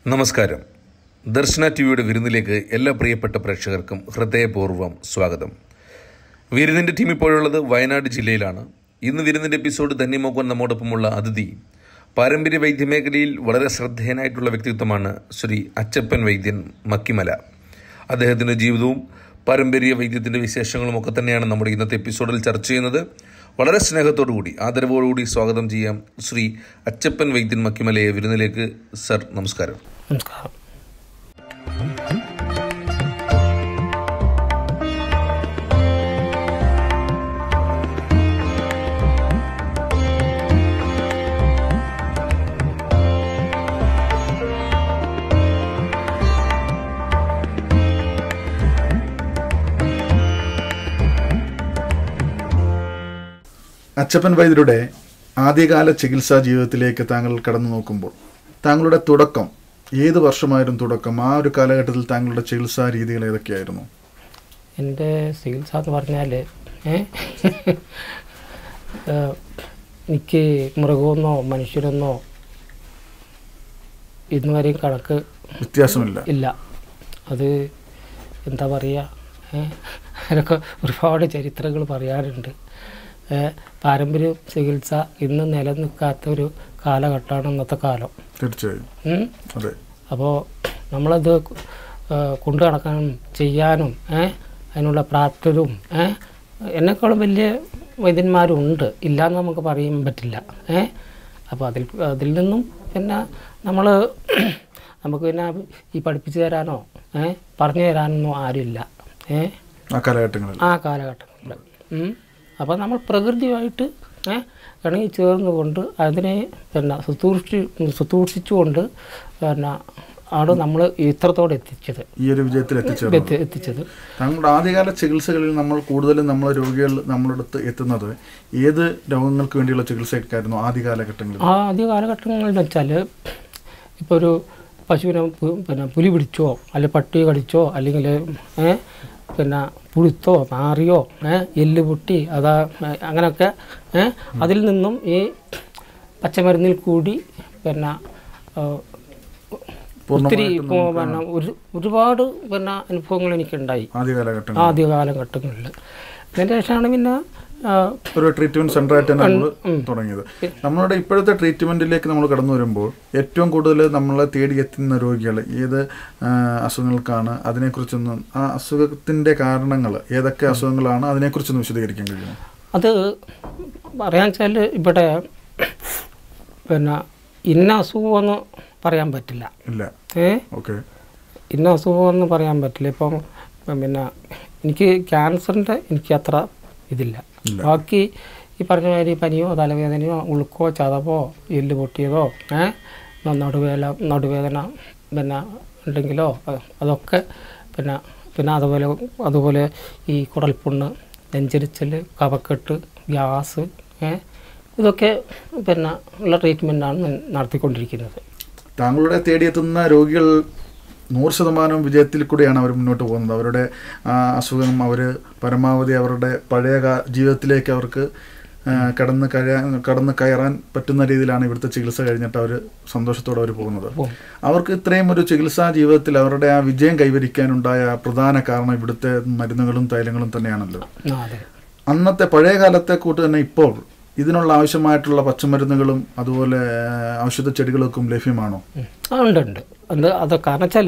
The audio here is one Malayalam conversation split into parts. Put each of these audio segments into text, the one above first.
നമസ്കാരം ദർശന ടി വിയുടെ വിരുന്നിലേക്ക് എല്ലാ പ്രിയപ്പെട്ട പ്രേക്ഷകർക്കും ഹൃദയപൂർവ്വം സ്വാഗതം വിരുന്നിൻ്റെ ടീം ഇപ്പോഴുള്ളത് വയനാട് ജില്ലയിലാണ് ഇന്ന് വിരുന്നിൻ്റെ എപ്പിസോഡ് ധന്യമോക്കാൻ നമ്മോടൊപ്പമുള്ള അതിഥി പാരമ്പര്യ വൈദ്യമേഖലയിൽ വളരെ ശ്രദ്ധേയനായിട്ടുള്ള വ്യക്തിത്വമാണ് ശ്രീ അച്ചപ്പൻ വൈദ്യൻ മക്കിമല അദ്ദേഹത്തിൻ്റെ ജീവിതവും പാരമ്പര്യ വൈദ്യത്തിൻ്റെ വിശേഷങ്ങളും ഒക്കെ തന്നെയാണ് നമ്മുടെ ഇന്നത്തെ എപ്പിസോഡിൽ ചർച്ച ചെയ്യുന്നത് വളരെ സ്നേഹത്തോടുകൂടി ആദരവോടുകൂടി സ്വാഗതം ചെയ്യാം ശ്രീ അച്ചപ്പൻ വൈദ്യൻ മക്കിമലയെ വിരുന്നിലേക്ക് സർ നമസ്കാരം നമസ്കാരം അച്ചപ്പൻ വൈദ്യരുടെ ആദ്യകാല ചികിത്സാ ജീവിതത്തിലേക്ക് താങ്കൾ കടന്നു നോക്കുമ്പോൾ താങ്കളുടെ തുടക്കം ഏത് വർഷമായിരുന്നു തുടക്കം ആ ഒരു കാലഘട്ടത്തിൽ താങ്കളുടെ ചികിത്സാ രീതികൾ ഏതൊക്കെയായിരുന്നു എൻ്റെ ചികിത്സ എന്ന് പറഞ്ഞാൽ ഏ ഏഹ്, എനിക്ക് മൃഗമെന്നോ മനുഷ്യരെന്നോ ഇന്ന് വരെയും കണക്ക് വ്യത്യാസമില്ല ഇല്ല അത് എന്താ പറയുക ഏ അതിനൊക്കെ ഒരുപാട് ചരിത്രങ്ങൾ പറയാനുണ്ട് ഏ, പാരമ്പര്യ ചികിത്സ ഇന്ന് നിലനിൽക്കാത്ത ഒരു കാലഘട്ടമാണ് ഇന്നത്തെ കാലം തീർച്ചയായും ഉം. അതെ അപ്പോൾ നമ്മളത് ആ, കൊണ്ടു നടക്കാനും ചെയ്യാനും ഏ, അതിനുള്ള പ്രാപ്തരും ഏ, എന്നെക്കാളും വലിയ വൈദ്യന്മാരുണ്ട് ഇല്ലയെന്ന് നമുക്ക് പറയാൻ പറ്റില്ല ഏ അപ്പോൾ അതിൽ അതിൽ നിന്നും പിന്നെ നമ്മൾ നമുക്ക് പിന്നെ ഈ പഠിപ്പിച്ചു തരാനോ ഏ പറഞ്ഞു തരാനൊന്നും ആരുമില്ല ഏ ആ കാലഘട്ടങ്ങളിൽ ആ കാലഘട്ടങ്ങളിൽ അപ്പോൾ നമ്മൾ പ്രകൃതിയുമായിട്ട് ഏ, ഇണങ്ങി ചേർന്നുകൊണ്ട് അതിനെ പിന്നെ സുതൂക്ഷി സുതൂക്ഷിച്ചുകൊണ്ട് പിന്നെ ആണ് നമ്മൾ ഇത്രത്തോടെ എത്തിച്ചത് ഈ ഒരു വിജയത്തിൽ എത്തിച്ചേർന്നത് എത്തി- എത്തിച്ചത് താങ്കളുടെ ആദ്യകാല ചികിത്സകളിൽ നമ്മൾ കൂടുതലും നമ്മൾ രോഗികൾ നമ്മളടുത്ത് എത്തുന്നത് ഏത് രോഗങ്ങൾക്ക് വേണ്ടിയുള്ള ചികിത്സയ്ക്കായിരുന്നു ആദ്യ കാലഘട്ടങ്ങളിൽ ആ ആദ്യ കാലഘട്ടങ്ങളിൽ വെച്ചാൽ ഇപ്പോൾ ഒരു പശുവിനെ പു- പിന്നെ പുലി പിടിച്ചോ അല്ലെങ്കിൽ പട്ടി കടിച്ചോ അല്ലെങ്കിൽ ഏ, പിന്നെ പുഴുത്തോ മാറിയോ ഏ, എല്ല് പൊട്ടി അതാ ഏ, അങ്ങനെയൊക്കെ ഏ, അതിൽ നിന്നും ഈ പച്ചമരുന്നിൽ കൂടി പിന്നെ ആ, ഒത്തിരി ഇപ്പോൾ പിന്നെ ഒരു ഒരുപാട് പിന്നെ അനുഭവങ്ങൾ എനിക്കുണ്ടായി ആദ്യ കാലഘട്ടങ്ങൾ ആദ്യ കാലഘട്ടങ്ങളിൽ അതിൻ്റെ ശേഷമാണ് പിന്നെ ആ, ഒരു ട്രീറ്റ്മെന്റ് സെന്റർ ആയിട്ട് തന്നെ നമ്മൾ തുടങ്ങിയത് നമ്മളുടെ ഇപ്പോഴത്തെ ട്രീറ്റ്മെന്റിലേക്ക് നമ്മൾ കടന്നു വരുമ്പോൾ ഏറ്റവും കൂടുതൽ നമ്മളെ തേടി എത്തുന്ന രോഗികൾ ഏത് ആ, അസുഖങ്ങൾക്കാണ് അതിനെക്കുറിച്ചൊന്നും ആ അസുഖത്തിന്റെ കാരണങ്ങൾ ഏതൊക്കെ അസുഖങ്ങളാണ് അതിനെക്കുറിച്ചൊന്ന് വിശദീകരിക്കാൻ കഴിയുമോ അത് പറയാൻ വെച്ചാൽ ഇവിടെ പിന്നെ ഇന്ന അസുഖമെന്ന് പറയാൻ പറ്റില്ല ഇല്ല ഏ ഓക്കെ ഇന്ന അസുഖമെന്ന് പറയാൻ പറ്റില്ല ഇപ്പം പിന്നെ എനിക്ക് ക്യാൻസറിൻ്റെ എനിക്ക് അത്ര ഇതില്ല ഇല്ല. ബാക്കി ഈ പറഞ്ഞ മാതിരി പനിയോ തലവേദനയോ ഉളുക്കോ ചതവോ എല്ല് പൊട്ടിയതോ ഏ നടുവേല നടുവേദന പിന്നെ ഉണ്ടെങ്കിലോ അ- അതൊക്കെ പിന്നെ പിന്നെ അതുപോലെ അതുപോലെ ഈ കുടൽപ്പുണ്ണ് നെഞ്ചരിച്ചൽ കഫക്കെട്ട് ഗ്യാസ് ഏ ഇതൊക്കെ പിന്നെ ഉള്ള ട്രീറ്റ്മെൻറ്റാണ് നടത്തിക്കൊണ്ടിരിക്കുന്നത് താങ്കളുടെ തേടിയെത്തുന്ന രോഗികൾ നൂറ് ശതമാനം വിജയത്തിൽ കൂടിയാണ് അവർ മുന്നോട്ട് പോകുന്നത് അവരുടെ ആ, അസുഖം അവർ പരമാവധി അവരുടെ പഴയ കാ- ജീവിതത്തിലേക്ക് അവർക്ക് ആ, കടന്ന് കഴിയാൻ കടന്ന് കയറാൻ പറ്റുന്ന രീതിയിലാണ് ഇവിടുത്തെ ചികിത്സ കഴിഞ്ഞിട്ട് അവർ സന്തോഷത്തോടെ അവർ പോകുന്നത് പോകും. അവർക്ക് ഇത്രയും ഒരു ചികിത്സാ ജീവിതത്തിൽ അവരുടെ ആ വിജയം കൈവരിക്കാനുണ്ടായ പ്രധാന കാരണം ഇവിടുത്തെ മരുന്നുകളും തൈലങ്ങളും തന്നെയാണല്ലോ ആ അതെ അന്നത്തെ പഴയ കാലത്തെ കൂട്ട് തന്നെ ഇപ്പോൾ ഇതിനുള്ള ആവശ്യമായിട്ടുള്ള പച്ചമരുന്നുകളും അതുപോലെ ആ, ഔഷധ ചെടികളൊക്കെ ലഭ്യമാണോ ഉം. ആ ഉണ്ട് ഉണ്ട് അത് അത് കാരണം വെച്ചാൽ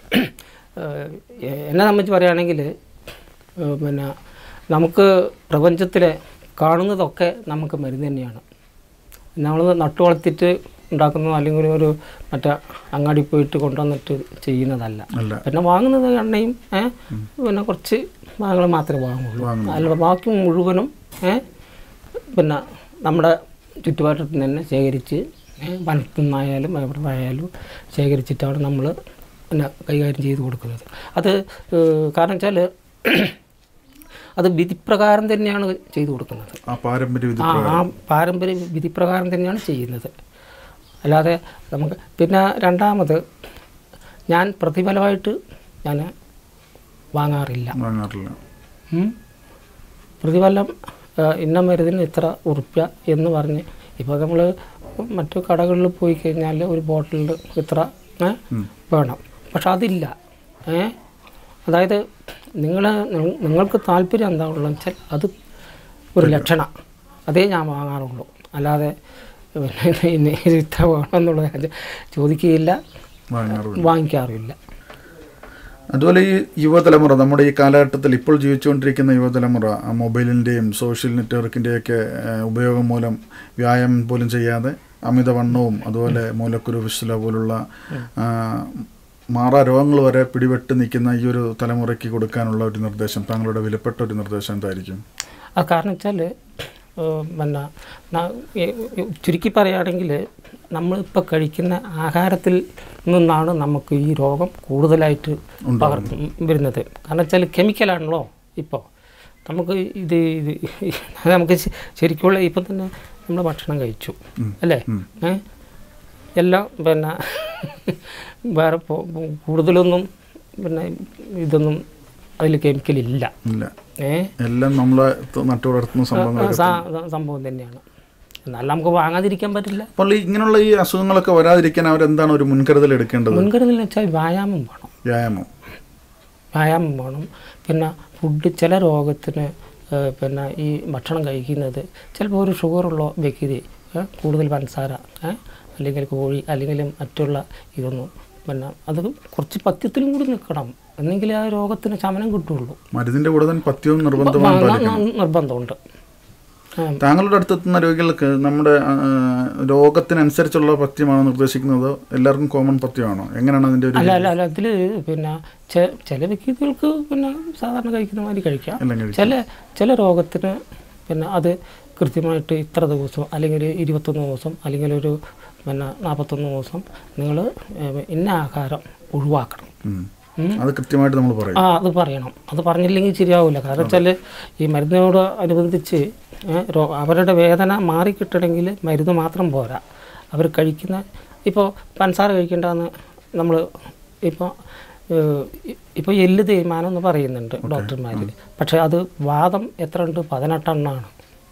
എന്നെ സംബന്ധിച്ച് പറയുകയാണെങ്കിൽ പിന്നെ നമുക്ക് പ്രപഞ്ചത്തിലെ കാണുന്നതൊക്കെ നമുക്ക് മരുന്ന് തന്നെയാണ് നമ്മൾ നട്ടു വളർത്തിയിട്ട് ഉണ്ടാക്കുന്ന അല്ലെങ്കിൽ ഒരു മറ്റേ അങ്ങാടി പോയിട്ട് കൊണ്ടുവന്നിട്ട് ചെയ്യുന്നതല്ല അല്ല പിന്നെ വാങ്ങുന്നത് എണ്ണയും ഏ, പിന്നെ കുറച്ച് ഭാഗങ്ങൾ മാത്രമേ വാങ്ങുള്ളൂ വാങ്ങുള്ളൂ. അല്ല ബാക്കി മുഴുവനും ഏ, പിന്നെ നമ്മുടെ ചുറ്റുപാട്ടത്തിൽ തന്നെ ശേഖരിച്ച് ഏ, വനത്തു നിന്നായാലും എവിടെ നിന്നായാലും ശേഖരിച്ചിട്ടാണ് നമ്മൾ പിന്നെ കൈകാര്യം ചെയ്ത് കൊടുക്കുന്നത് അത് ഏ, കാരണം വെച്ചാൽ അത് വിധിപ്രകാരം തന്നെയാണ് ചെയ്തു കൊടുക്കുന്നത് ആ പാരമ്പര്യ വിധി ആ ആ പാരമ്പര്യ വിധിപ്രകാരം തന്നെയാണ് ചെയ്യുന്നത് അല്ലാതെ നമുക്ക് പിന്നെ രണ്ടാമത് ഞാൻ പ്രതിഫലമായിട്ട് ഞാൻ വാങ്ങാറില്ല വാങ്ങാറില്ല ഉം. പ്രതിഫലം ആ, ഇന്ന മരുന്നിന് ഇത്ര ഉറുപ്പ്യ എന്ന് പറഞ്ഞ് ഇപ്പോൾ നമ്മൾ മറ്റു കടകളിൽ പോയി കഴിഞ്ഞാൽ ഒരു ബോട്ടിലിൽ ഇത്ര ഏ വേണം പക്ഷെ അതില്ല ഏ അതായത് നിങ്ങൾ നിങ്ങൾക്ക് താല്പര്യം എന്താണെന്ന് വെച്ചാൽ അത് ഒരു ലക്ഷണം അതേ ഞാൻ വാങ്ങാറുള്ളൂ അല്ലാതെ പിന്നെ ഇത്ര വേണമെന്നുള്ള കാര്യം ചോദിക്കുകയില്ല വാങ്ങാറുണ്ട് വാങ്ങിക്കാറുമില്ല അതുപോലെ ഈ യുവതലമുറ നമ്മുടെ ഈ കാലഘട്ടത്തിൽ ഇപ്പോൾ ജീവിച്ചുകൊണ്ടിരിക്കുന്ന യുവതലമുറ ആ മൊബൈലിൻ്റെയും സോഷ്യൽ നെറ്റ്വർക്കിൻ്റെയൊക്കെ ഉപയോഗം മൂലം വ്യായാമം പോലും ചെയ്യാതെ അമിതവണ്ണവും അതുപോലെ മൂലക്കുരു വിശുല പോലുള്ള ആ, മാറാ രോഗങ്ങൾ വരെ പിടിപെട്ട് നിൽക്കുന്ന ഈ ഒരു തലമുറയ്ക്ക് കൊടുക്കാനുള്ള ഒരു നിർദ്ദേശം താങ്കളുടെ വിലപ്പെട്ട ഒരു നിർദ്ദേശം എന്തായിരിക്കും ആ കാരണം വെച്ചാൽ പിന്നെ ന- എ- എ- ചുരുക്കി പറയുകയാണെങ്കിൽ നമ്മളിപ്പോൾ കഴിക്കുന്ന ആഹാരത്തിൽ നിന്നാണ് നമുക്ക് ഈ രോഗം കൂടുതലായിട്ട് പകർന്നു വരുന്നത് കാരണം വെച്ചാൽ കെമിക്കലാണല്ലോ ഇപ്പോൾ നമുക്ക് ഇത് ഇത് നമുക്ക് ശ- ശരിക്കുള്ള ഇപ്പം തന്നെ നമ്മൾ ഭക്ഷണം കഴിച്ചു അല്ലേ ഏ എല്ലാം പിന്നെ വേറെ പോ- കൂടുതലൊന്നും പിന്നെ ഇതൊന്നും അതിൽ കെമിക്കലില്ല ഇല്ല ഏ എല്ലാം നമ്മളെ നട്ടു വളർത്തുന്ന സംഭവങ്ങൾ സാ- സംഭവം തന്നെയാണ് എന്നാൽ നമുക്ക് വാങ്ങാതിരിക്കാൻ പറ്റില്ല അപ്പോൾ ഈ ഇങ്ങനെയുള്ള ഈ അസുഖങ്ങളൊക്കെ വരാതിരിക്കാൻ അവരെന്താണ് ഒരു മുൻകരുതൽ എടുക്കേണ്ടത് മുൻകരുതൽ എന്ന് വെച്ചാൽ വ്യായാമം വേണം വ്യായാമം വ്യായാമം വേണം പിന്നെ ഫുഡ് ചില രോഗത്തിന് ഏഹ്, പിന്നെ ഈ ഭക്ഷണം കഴിക്കുന്നത് ചിലപ്പോൾ ഒരു ഷുഗറുള്ള വ്യക്തി ഏഹ്, കൂടുതൽ പഞ്ചസാര ഏഹ്, അല്ലെങ്കിൽ കോഴി അല്ലെങ്കിൽ മറ്റുള്ള ഇതൊന്നും പിന്നെ അത് കുറച്ച് പഥ്യത്തിലും കൂടി നിൽക്കണം എന്നെങ്കിലേ ആ രോഗത്തിന് ശമനം കിട്ടുള്ളൂ മരുന്നിന്റെ കൂടെ തന്നെ പഥ്യവും നിർബന്ധമായി ന- പാലിക്കണം ന- നിർബന്ധമുണ്ട് ആ, താങ്കളുടെ അടുത്തെത്തുന്ന രോഗികൾക്ക് നമ്മുടെ ആ, രോഗത്തിനനുസരിച്ചുള്ള പഥ്യമാണോ നിർദ്ദേശിക്കുന്നത് എല്ലാവർക്കും കോമൺ പഥ്യമാണോ എങ്ങനെയാണ് അതിന്റെ ഒരു അല്ല അല്ല അല്ല അതിൽ പിന്നെ ചെ- ചില വ്യക്തികൾക്ക് പിന്നെ സാധാരണ കഴിക്കുന്ന മാതിരി കഴിക്കാം എല്ലാം കഴിക്കും ചില ചില രോഗത്തിന് പിന്നെ അത് കൃത്യമായിട്ട് ഇത്ര ദിവസം അല്ലെങ്കിൽ ഒരു ഇരുപത്തൊന്ന് ദിവസം അല്ലെങ്കിൽ ഒരു പിന്നെ നാൽപ്പത്തൊന്ന് ദിവസം നിങ്ങൾ ഇന്ന ആഹാരം ഒഴിവാക്കണം ഉം. ഉം. അത് കൃത്യമായിട്ട് നമ്മൾ പറയും ആ അത് പറയണം അത് പറഞ്ഞില്ലെങ്കിൽ ശരിയാവില്ല കാരണം വെച്ചാൽ ഈ മരുന്നിനോട് അനുബന്ധിച്ച് ഏ, രോ- അവരുടെ വേദന മാറിക്കിട്ടണമെങ്കിൽ മരുന്ന് മാത്രം പോരാ അവർ കഴിക്കുന്ന ഇപ്പോൾ പഞ്ചസാര കഴിക്കേണ്ടതെന്ന് നമ്മൾ ഇപ്പോൾ ഇപ്പോൾ എല്ല് തേയ്മാനം എന്ന് പറയുന്നുണ്ട് ഡോക്ടർമാർ പക്ഷേ അത് വാദം എത്ര ഉണ്ട് പതിനെട്ടെണ്ണമാണ്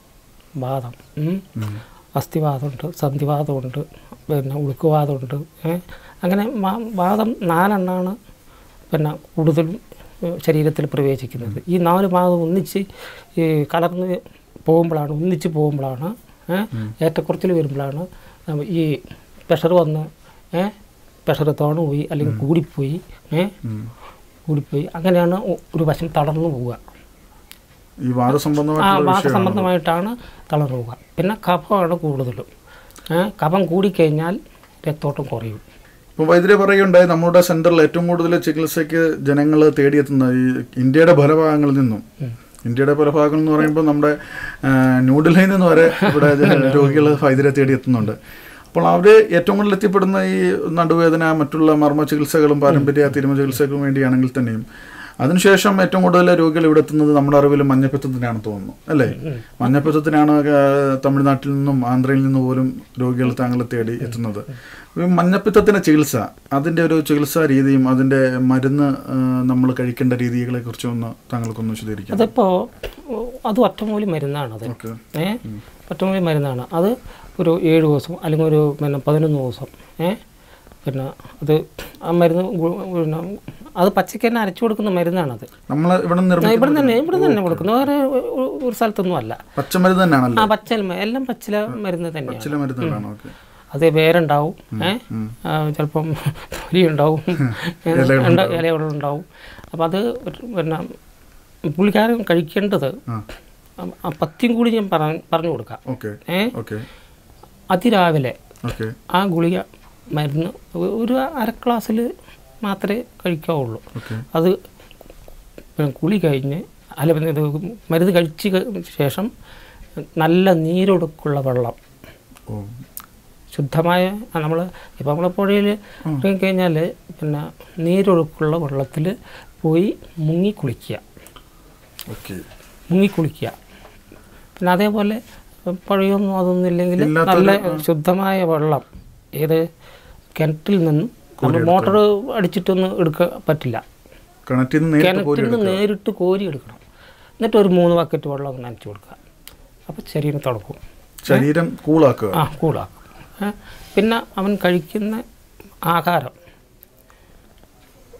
വാദം ഉം. അസ്ഥിവാദമുണ്ട് സന്ധിവാദമുണ്ട് പിന്നെ ഉളുക്കുവാദമുണ്ട് ഏ? അങ്ങനെ വാ- വാദം നാലെണ്ണമാണ് പിന്നെ കൂടുതലും ഏഹ്, ശരീരത്തിൽ പ്രവേശിക്കുന്നത് ഈ നാല് ഭാഗം ഒന്നിച്ച് ഈ കലർന്ന് പോകുമ്പോഴാണ് ഒന്നിച്ച് പോകുമ്പോഴാണ് ഏഹ്, ഏറ്റക്കുറച്ചിൽ വരുമ്പോഴാണ് നമ്മ- ഈ പ്രഷർ വന്ന് ഏഹ്, പ്രഷർ തോണു പോയി അല്ലെങ്കിൽ കൂടിപ്പോയി ഏഹ്, കൂടിപ്പോയി അങ്ങനെയാണ് ഒ- ഒരു വശം തളർന്നു പോവുക ഈ ആ വാദസംബന്ധമായിട്ടുള്ള വിഷയമാണ് വാദസംബന്ധമായിട്ടാണ് തളർന്നു പോവുക പിന്നെ കഫമാണ് കൂടുതലും ഏഹ്, കഫം കൂടിക്കഴിഞ്ഞാൽ രക്തോട്ടം കുറയും ഇപ്പോൾ വൈദ്യുതി പറയുകയുണ്ടായി നമ്മുടെ സെന്ററിൽ ഏറ്റവും കൂടുതൽ ചികിത്സയ്ക്ക് ജനങ്ങൾ തേടിയെത്തുന്ന ഈ ഇന്ത്യയുടെ പല ഭാഗങ്ങളിൽ നിന്നും ഇന്ത്യയുടെ പല ഭാഗങ്ങൾ എന്ന് പറയുമ്പോൾ നമ്മുടെ ആ, ന്യൂഡൽഹിയിൽ നിന്ന് വരെ ഇവിടെ രോഗികൾ വൈദ്യരെ തേടിയെത്തുന്നുണ്ട് അപ്പോൾ അവർ ഏറ്റവും കൂടുതൽ എത്തിപ്പെടുന്ന ഈ നടുവേദന മറ്റുള്ള മർമ്മ ചികിത്സകളും പാരമ്പര്യ തിരുമ ചികിത്സകൾക്കും വേണ്ടിയാണെങ്കിൽ തന്നെയും അതിനുശേഷം ഏറ്റവും കൂടുതൽ രോഗികൾ ഇവിടെ എത്തുന്നത് നമ്മുടെ അറിവിൽ മഞ്ഞപ്പിത്തത്തിനാണ് തോന്നുന്നു അല്ലേ മഞ്ഞപ്പിത്തത്തിനാണ് ആ, തമിഴ്നാട്ടിൽ നിന്നും ആന്ധ്രയിൽ നിന്നും പോലും രോഗികൾ താങ്കളെ തേടി എത്തുന്നത് ഈ മഞ്ഞപ്പിത്തത്തിന്റെ ചികിത്സ അതിന്റെ ഒരു ചികിത്സാ രീതിയും അതിന്റെ മരുന്ന് നമ്മൾ കഴിക്കേണ്ട രീതികളെ കുറിച്ച് ഒന്ന് താങ്കൾക്കൊന്ന് വിശദീകരിക്കാം അതിപ്പോൾ അത് ഒറ്റമൂലി മരുന്നാണത് ഓക്കെ ഏ ഒറ്റമൂലി മരുന്നാണ് അത് ഒരു ഏഴ് ദിവസം അല്ലെങ്കിൽ ഒരു പിന്നെ പതിനൊന്ന് ദിവസം ഏ പിന്നെ അത് ആ മരുന്ന് ഗു- പിന്നെ അത് പച്ചയ്ക്ക് തന്നെ അരച്ചു കൊടുക്കുന്ന മരുന്നാണത് നമ്മൾ ഇവിടെ ആ, നിർമ്മിക്കുന്ന ഇവിടെ തന്നെ ഇവിടെ തന്നെ കൊടുക്കുന്നു വേറെ ഒ- ഒ- ഒരു സ്ഥലത്തൊന്നും അല്ല പച്ചമരുന്ന് തന്നെയാണല്ലോ ആ പച്ചൽ മ- എല്ലാം പച്ചില മരുന്ന് തന്നെയാണ് ചില മരുന്നുകളാണ് ഓക്കെ അത് വേരുണ്ടാവും ഏ ആ, ചിലപ്പം തൊലി ഉണ്ടാവും ഇലകളുണ്ടാവും അപ്പം അത് ഒരു- പിന്നെ പുള്ളിക്കാരൻ കഴിക്കേണ്ടത് ആ ആ- ആ പത്യം കൂടി ഞാൻ പറഞ്ഞ പറഞ്ഞു കൊടുക്കാം ഓക്കെ ഏ ഓക്കെ അതിരാവിലെ ഓക്കെ ആ ഗുളിക മരുന്ന് ഒ- ഒരു അര ഗ്ലാസ്സിൽ മാത്രമേ കഴിക്കാവുള്ളൂ ഓക്കെ അത് പിന്നെ കുളി കഴിഞ്ഞ് അല്ല പിന്നെ ഇത് മരുന്ന് കഴിച്ച് ക- ശേഷം നല്ല നീരൊടുക്കുള്ള വെള്ളം ഓ ശുദ്ധമായ നമ്മൾ ഇപ്പോൾ നമ്മളെ പുഴയിൽ കഴിഞ്ഞാൽ പിന്നെ നീരൊഴുക്കുള്ള വെള്ളത്തിൽ പോയി മുങ്ങി കുളിക്കുക ഓക്കെ മുങ്ങി കുളിക്കുക പിന്നെ അതേപോലെ പുഴയൊന്നും അതൊന്നും ഇല്ലെങ്കിൽ ഇല്ലാത്തൊരു- നല്ല ശുദ്ധമായ വെള്ളം ഏത് കിണറ്റിൽ നിന്നും നമ്മൾ മോട്ടർ അടിച്ചിട്ടൊന്നും എടുക്കാൻ പറ്റില്ല കിണറ്റിൽ നിന്ന് നേരിട്ട് കോരി കിണറ്റിൽ നിന്ന് നേരിട്ട് കോരി എടുക്കണം എന്നിട്ട് ഒരു മൂന്ന് ബക്കറ്റ് വെള്ളം നനച്ച് കൊടുക്കുക അപ്പോൾ ശരീരം തുടക്കും ശരീരം കൂളാക്കുക ആ കൂളാക്കും ഏ? പിന്നെ അവൻ കഴിക്കുന്ന ആഹാരം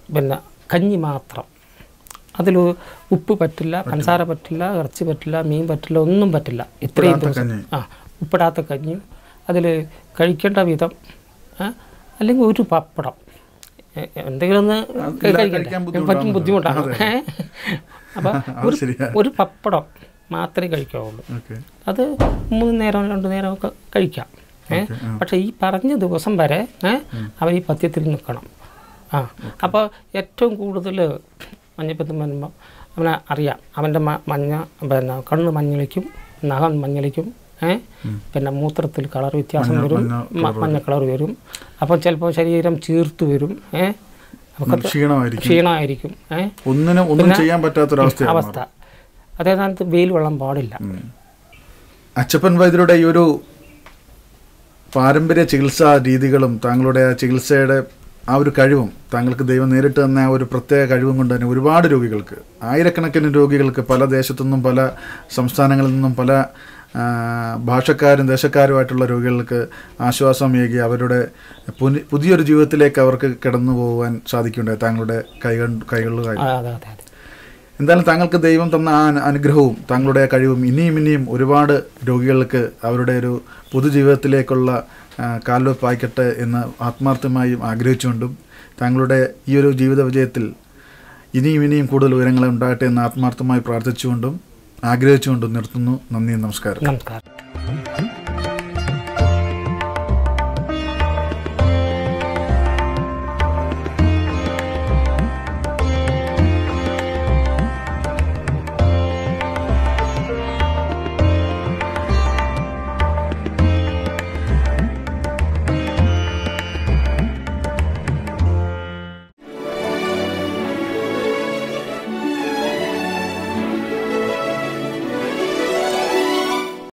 പിന്നെ കഞ്ഞി മാത്രം അതിൽ ഉപ്പ് പറ്റില്ല പഞ്ചസാര പറ്റില്ല ഇറച്ചി പറ്റില്ല മീൻ പറ്റില്ല ഒന്നും പറ്റില്ല ഇത്രയും ഉപ്പിടാത്ത ദിവസം കഞ്ഞി. ആ ഉപ്പിടാത്ത കഞ്ഞിയും അതിൽ കഴിക്കേണ്ട വിധം ഏ, അല്ലെങ്കിൽ ഒരു പപ്പടം എ- എന്തെങ്കിലും ഒന്ന് ഇല്ല, കഴിക്കണ്ടേ? കഴിക്കാൻ പറ്റും ബുദ്ധിമുട്ടാണ്. ബുദ്ധിമുട്ടാണ് ഏ? അപ്പം അത് ഒരു ശരിയാ. ഒരു പപ്പടം മാത്രമേ കഴിക്കാവുള്ളൂ ഓക്കെ അത് മൂന്ന് നേരം രണ്ട് നേരമൊക്കെ കഴിക്കാം ഏ പക്ഷേ ഈ പറഞ്ഞ ദിവസം വരെ ഏ അവൻ ഈ പഥ്യത്തിൽ നിൽക്കണം ആ അപ്പോൾ ഏറ്റവും കൂടുതൽ മഞ്ഞപ്പിത്തം വരുമ്പോൾ അവനെ അറിയാം അവൻ്റെ മഞ്ഞ പിന്നെ കണ്ണ് മഞ്ഞളിക്കും നഖം മഞ്ഞളിക്കും ഏ പിന്നെ മൂത്രത്തിൽ കളർ വ്യത്യാസം മഞ്ഞ- വരും മഞ്ഞ മ- മഞ്ഞ കളർ വരും അപ്പോൾ ചിലപ്പോൾ ശരീരം ചീർത്തു വരും ഏ ഒക്കെ ക്ഷീണമായിരിക്കും ക്ഷീണമായിരിക്കും ഏ ഒന്നിനും ഒന്നും ചെയ്യാൻ പറ്റാത്തൊരവസ്ഥയാണ് അവസ്ഥ അതേ സ്ഥാനത്ത് വെയിൽ വെള്ളം പാടില്ല അച്ചപ്പൻ വൈദ്യരുടെ ഈ ഒരു പാരമ്പര്യ ചികിത്സാ രീതികളും താങ്കളുടെ ആ ചികിത്സയുടെ ആ ഒരു കഴിവും താങ്കൾക്ക് ദൈവം നേരിട്ട് തന്ന ആ ഒരു പ്രത്യേക കഴിവും കൊണ്ട് തന്നെ ഒരുപാട് രോഗികൾക്ക് ആയിരക്കണക്കിന് രോഗികൾക്ക് പല ദേശത്തു നിന്നും പല സംസ്ഥാനങ്ങളിൽ നിന്നും പല ആ, ഭാഷക്കാരും ദേശക്കാരുമായിട്ടുള്ള രോഗികൾക്ക് ആശ്വാസമേകി അവരുടെ പുനി- പുതിയൊരു ജീവിതത്തിലേക്ക് അവർക്ക് കടന്നു പോകുവാൻ സാധിക്കുന്നുണ്ട് താങ്കളുടെ കൈകൾ കൈകളിലായി ആ, അതെ അതെ അതെ എന്തായാലും താങ്കൾക്ക് ദൈവം തന്ന ആ അനു- അനുഗ്രഹവും താങ്കളുടെ ആ കഴിവും ഇനിയും ഇനിയും ഒരുപാട് രോഗികൾക്ക് അവരുടെ ഒരു പൊതുജീവിതത്തിലേക്കുള്ള ആ, കാൽവെപ്പായിക്കട്ടെ എന്ന് ആത്മാർത്ഥമായും ആഗ്രഹിച്ചുകൊണ്ടും താങ്കളുടെ ഈ ഒരു ജീവിത വിജയത്തിൽ ഇനിയും ഇനിയും കൂടുതൽ ഉയരങ്ങൾ ഉണ്ടാകട്ടെ എന്ന് ആത്മാർത്ഥമായി പ്രാർത്ഥിച്ചുകൊണ്ടും ആഗ്രഹിച്ചുകൊണ്ടും നിർത്തുന്നു നന്ദി നമസ്കാരം നമസ്കാരം